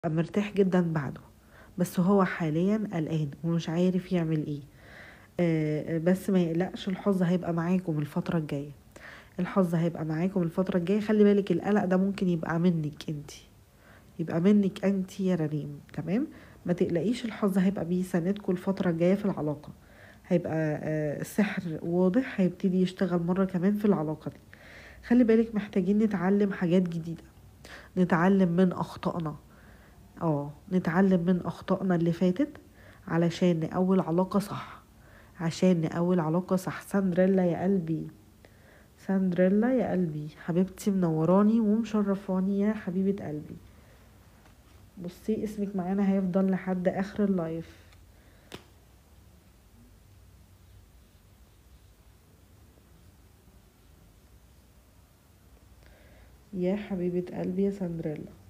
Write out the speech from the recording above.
مرتاح جدا بعده بس هو حاليا قلقان ومش عارف يعمل ايه آه، بس ما يقلقش الحظ هيبقى معاكم الفترة الجاية الحظ هيبقى معاكم الفترة الجاية خلي بالك القلق ده ممكن يبقى منك انتي يبقى منك انت يا رنيم تمام ما تقلقيش الحظ هيبقى بيساندكم الفترة الجاية في العلاقة هيبقى آه، السحر واضح هيبتدي يشتغل مرة كمان في العلاقة دي خلي بالك محتاجين نتعلم حاجات جديدة نتعلم من أخطائنا اه نتعلم من أخطائنا اللي فاتت علشان نقوي العلاقة صح عشان نقوي العلاقة صح ساندريلا يا قلبي ساندريلا يا قلبي حبيبتي منوراني ومشرفاني يا حبيبة قلبي بصي اسمك معانا هيفضل لحد اخر اللايف يا حبيبة قلبي يا ساندريلا